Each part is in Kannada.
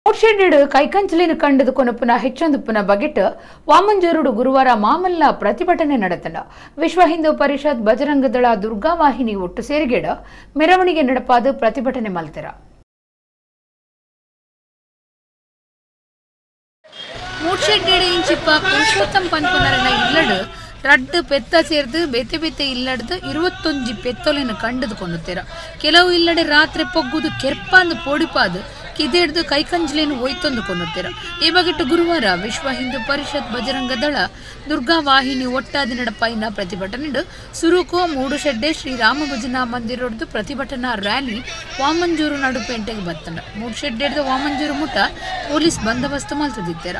ಮೂಡ್ಶೆಡ್ಡೆಡ್ ಕೈಕಂಚಲಿನ ಕಂಡದು ಕೊನಪುನ ಹೆಚ್ಚೊಂದುಪುನ ಬಗೆಟ್ ವಾಮಂಜೂರುಡು ಗುರುವಾರ ಮಾಮಲ್ಲ ಪ್ರತಿಭಟನೆ ನಡೆತಂಡ ವಿಶ್ವ ಹಿಂದೂ ಪರಿಷತ್ ಬಜರಂಗದಳ ದುರ್ಗಾವಾಹಿನಿ ಒಟ್ಟು ಸೇರಿಗೆಡ ಮೆರವಣಿಗೆ ನಡಪಾದು ಪ್ರತಿಭಟನೆ ಮಲ್ತೆರ ಮೂಡ್ಶೆಡ್ಡೆಡ್ ಇಂಚಿಪ್ಪ ಪುರುಷೋತ್ತಮ್ ಪನ್ಪುನರನ ಇಲ್ಲಡ್ ರಡ್ಡ್ ಪೆತ್ತ ಸೇರ್ದು ಬೆತೆ ಬೆತೆ ಇಲ್ಲಡ್ದು ಇರುವತ್ತೊಂಜಿ ಪೆತ್ತೊಲೆನ ಕಂಡದು ಕೊಂಡುತ್ತೆರ ಕೆಲವು ಇಲ್ಲಡೆ ರಾತ್ರಿ ಪೊಗ್ಗುದು ಕೆರ್ಪಾಂದು ಪೋಡಿಪಾದು ಕಿದೆಡ್ದು ಕೈಕಂಜಲೇನು ಒಯ್ತೊಂದು ಕೊಂಡುತ್ತೆರ ಈ ಬಗೆಟ್ಟು ಗುರುವಾರ ವಿಶ್ವ ಹಿಂದೂ ಪರಿಷತ್ ಬಜರಂಗ ದಳ ದುರ್ಗಾ ವಾಹಿನಿ ಒಟ್ಟಾದಿ ನಡಪೈನ ಪ್ರತಿಭಟನೆ ಸುರುಕೋ ಮೂಡುಶೆಡ್ಡೆ ಶ್ರೀರಾಮ ಭಜನಾ ಮಂದಿರದ್ದು ಪ್ರತಿಭಟನಾ ರ್ಯಾಲಿ ವಾಮಂಜೂರು ನಡುಪೇಂಟೆಗೆ ಬತ್ತಂಡ ಮೂಡುಶೆಡ್ಡೆಡ್ದು ವಾಮಂಜೂರು ಮುಟ ಪೊಲೀಸ್ ಬಂದೋಬಸ್ತ್ ಮಲ್ತದಿತ್ತೆರ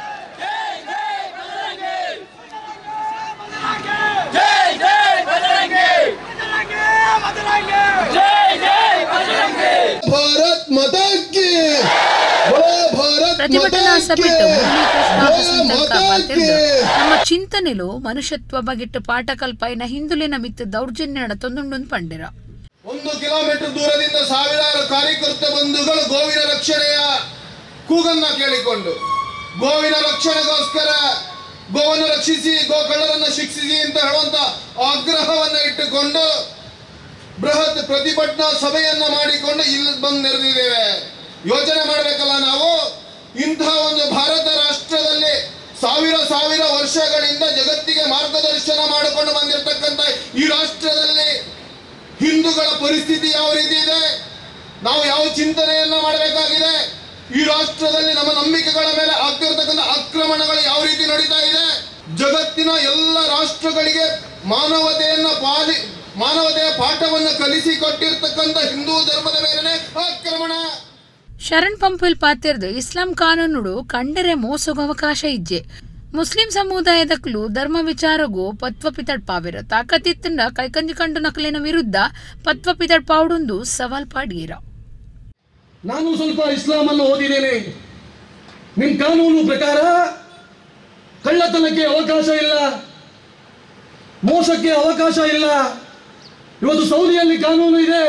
भारत माता की बोलो भारत ಪ್ರತಿಭಟನಾ माता ಸಭೆ की ಮುರಳೀಕೃಷ್ಣ बोलो ವಸಂತಕ್ಕ माता ಬರ್ತಿರ್ದು की ನಮ್ಮ ಚಿಂತನೆಲು ಮನುಷ್ಯತ್ವ ಬಗೆಟ್ಟು ಪಾಠಕಲ್ಪೈನ ಹಿಂದುಲಿನ ಮಿತ್ತು ದೌರ್ಜನ್ಯ ತೊಂದುಂಡು ಪಂಡಿರ ಒಂದು ಕಿಲೋಮೀಟರ್ ದೂರದಿಂದ ಸಾವಿರಾರು ಕಾರ್ಯಕರ್ತ ಬಂಧುಗಳು ಗೋವಿನ ರಕ್ಷಣೆಯ ಕೂಗನ್ನ ಕೇಳಿಕೊಂಡು ಗೋವಿನ ರಕ್ಷಣೆಗೋಸ್ಕರ ಗೋವನ್ನು ರಕ್ಷಿಸಿ ಗೋಕಳ್ಳರನ್ನ ಶಿಕ್ಷಿಸಿ ಅಂತ ಹೇಳುವಂತ ಆಗ್ರಹವನ್ನ ಇಟ್ಟುಕೊಂಡು ಬೃಹತ್ ಪ್ರತಿಭಟನಾ ಸಭೆಯನ್ನ ಮಾಡಿಕೊಂಡು ಇಲ್ಲಿ ಬಂದು ನೆರೆದಿದ್ದೇವೆ ಯೋಚನೆ ಮಾಡಬೇಕಲ್ಲ ನಾವು ಇಂತಹ ಒಂದು ಭಾರತ ರಾಷ್ಟ್ರದಲ್ಲಿ ಸಾವಿರ ಸಾವಿರ ವರ್ಷಗಳಿಂದ ಜಗತ್ತಿಗೆ ಮಾರ್ಗದರ್ಶನ ಮಾಡಿಕೊಂಡು ಬಂದಿರತಕ್ಕಂತ ಈ ರಾಷ್ಟ್ರದಲ್ಲಿ ಹಿಂದೂಗಳ ಪರಿಸ್ಥಿತಿ ಯಾವ ರೀತಿ ಇದೆ ನಾವು ಯಾವ ಚಿಂತನೆಯನ್ನ ಮಾಡಬೇಕಾಗಿದೆ ಈ ರಾಷ್ಟ್ರದಲ್ಲಿ ನಮ್ಮ ನಂಬಿಕೆಗಳ ಮೇಲೆ ಆಗ್ತಿರ್ತಕ್ಕಂಥ ಆಕ್ರಮಣಗಳು ಯಾವ ರೀತಿ ನಡೀತಾ ಇದೆ ಜಗತ್ತಿನ ಎಲ್ಲ ರಾಷ್ಟ್ರಗಳಿಗೆ ಮಾನವತೆಯನ್ನ ಪಾಲಿ ಮಾನವತೆಯ ಪಾಠವನ್ನು ಕಲಿಸಿ ಕೊಟ್ಟಿರ್ತಕ್ಕಂಥ ಹಿಂದೂ ಧರ್ಮದ ಮೇಲೆ ಆಕ್ರಮಣ ಶರಣ್ ಪಂಪಲ್ ಪಾತಿರ್ದು ಇಸ್ಲಾಂ ಕಾನೂನುಡು ಕಂಡರೆ ಮೋಸಗ ಅವಕಾಶ ಇಜ್ಜೆ ಮುಸ್ಲಿಂ ಸಮುದಾಯದಕ್ಲು ಧರ್ಮ ವಿಚಾರಗೂ ಪತ್ವ ಪಿತಡ್ ಪಾವಿರ ತಾಕತ್ತಿತ್ತಂಡ ಕೈಕಂಜಿ ಕಂಡು ನಕಲಿನ ವಿರುದ್ಧ ಪತ್ವ ಪಿತಡ್ ಪಾವುಡೊಂದು ಸವಾಲ್ ಪಾಡ್ಗೀರ ನಾನು ಸ್ವಲ್ಪ ಇಸ್ಲಾಂ ಅನ್ನು ಓದಿದ್ದೇನೆ ನಿಮ್ಮ ಕಾನೂನು ಪ್ರಕಾರ ಕಳ್ಳತನಕ್ಕೆ ಅವಕಾಶ ಇಲ್ಲ ಮೋಸಕ್ಕೆ ಅವಕಾಶ ಇಲ್ಲ ಇವತ್ತು ಸೌದಿಯಲ್ಲಿ ಕಾನೂನು ಇದೆ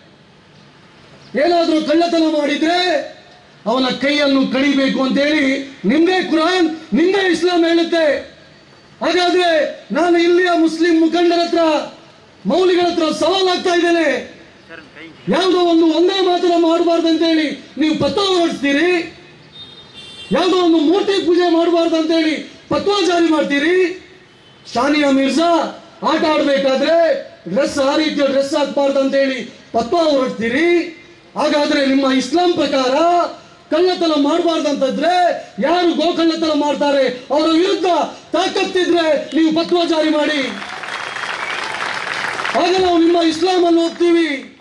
ಏನಾದರೂ ಕಳ್ಳತನ ಮಾಡಿದ್ರೆ ಅವನ ಕೈಯನ್ನು ಕಡಿಬೇಕು ಅಂತೇಳಿ ನಿಮ್ದೇ ಕುರಾನ್ ನಿಮ್ದೇ ಇಸ್ಲಾಂ ಹೇಳುತ್ತೆ ಹಾಗಾದ್ರೆ ನಾನು ಇಲ್ಲಿಯ ಮುಸ್ಲಿಂ ಮುಖಂಡರ ಹತ್ರ ಮೌಲಿಗಳ ಹತ್ರ ಸವಾಲಾಗ್ತಾ ಇದ್ದೇನೆ ಯಾವುದೋ ಒಂದು ಒಂದೇ ಮಾತ್ರ ಮಾಡಬಾರ್ದು ಅಂತೇಳಿ ನೀವು ಪತ್ರ ಹೊರಡಿಸ್ತೀರಿ ಯಾವುದೋ ಒಂದು ಮೂರ್ತಿ ಪೂಜೆ ಮಾಡಬಾರ್ದು ಅಂತೇಳಿ ಪತ್ವ ಜಾರಿ ಮಾಡ್ತೀರಿ ಶಾನಿಯಾ ಮಿರ್ಜಾ ಆಟ ಆಡ್ಬೇಕಾದ್ರೆ ಡ್ರೆಸ್ ಆ ರೀತಿಯ ಡ್ರೆಸ್ ಹಾಕ್ಬಾರ್ದು ಅಂತೇಳಿ ಪತ್ವ ಹೊರಡ್ತೀರಿ ಹಾಗಾದ್ರೆ ನಿಮ್ಮ ಇಸ್ಲಾಂ ಪ್ರಕಾರ ಕಳ್ಳತನ ಮಾಡಬಾರ್ದು ಅಂತಂದ್ರೆ ಯಾರು ಗೋಕಳ್ಳತನ ಮಾಡ್ತಾರೆ ಅವರ ವಿರುದ್ಧ ತಾಕತ್ತಿದ್ರೆ ನೀವು ಪತ್ವ ಜಾರಿ ಮಾಡಿ ಆಗ ನಾವು ನಿಮ್ಮ ಇಸ್ಲಾಂ ಅನ್ನು ಹೋಗ್ತೀವಿ